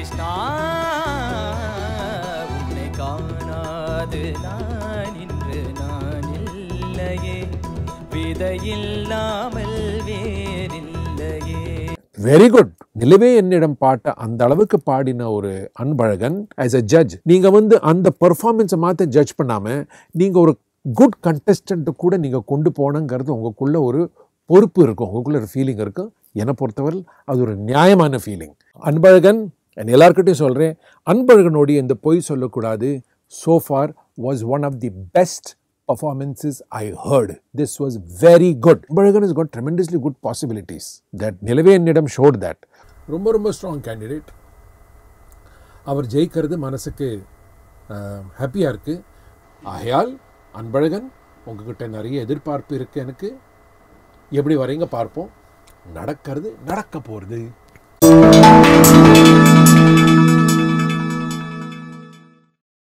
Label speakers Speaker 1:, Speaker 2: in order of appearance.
Speaker 1: கிருஷ்ணா உன்னை காணாது நான் இன்று நான் இல்லையே விதையில்லாமல் வேறில்லையே
Speaker 2: வெரி குட் நிலவே என்னிடம் பாட்ட அந்த அளவுக்கு பாடின ஒரு அன்பழகன் ஆஸ் அ ஜட்ஜ் நீங்க வந்து அந்த பெர்ஃபார்மன்ஸை மாத்த ஜட்ஜ் பண்ணாம நீங்க ஒரு குட் கண்டஸ்டன்ட் கூட நீங்க கொண்டு போனங்கிறது உங்களுக்குள்ள ஒரு பொறுப்பு இருக்கும் உங்களுக்குள்ள ஒரு ஃபீலிங் இருக்கும் என்னை பொறுத்தவரை அது ஒரு நியாயமான ஃபீலிங் அன்பழகன் நான் எல்லாருக்கிட்டையும் சொல்றேன் அன்பழகனுடைய இந்த பொய் சொல்லக்கூடாது so far was one of the best performances I heard. This was very good. Anbalagan has got tremendously good possibilities. That நிலவே என்னிடம் showed that. ரொம்ப ரொம்ப ஸ்ட்ராங் கேண்டிடேட் அவர் ஜெயிக்கிறது மனசுக்கு ஹாப்பியாக இருக்குது ஆகையால் அன்பழகன் உங்ககிட்ட நிறைய எதிர்பார்ப்பு இருக்குது எனக்கு எப்படி வரீங்க பார்ப்போம் நடக்கிறது நடக்க போகிறது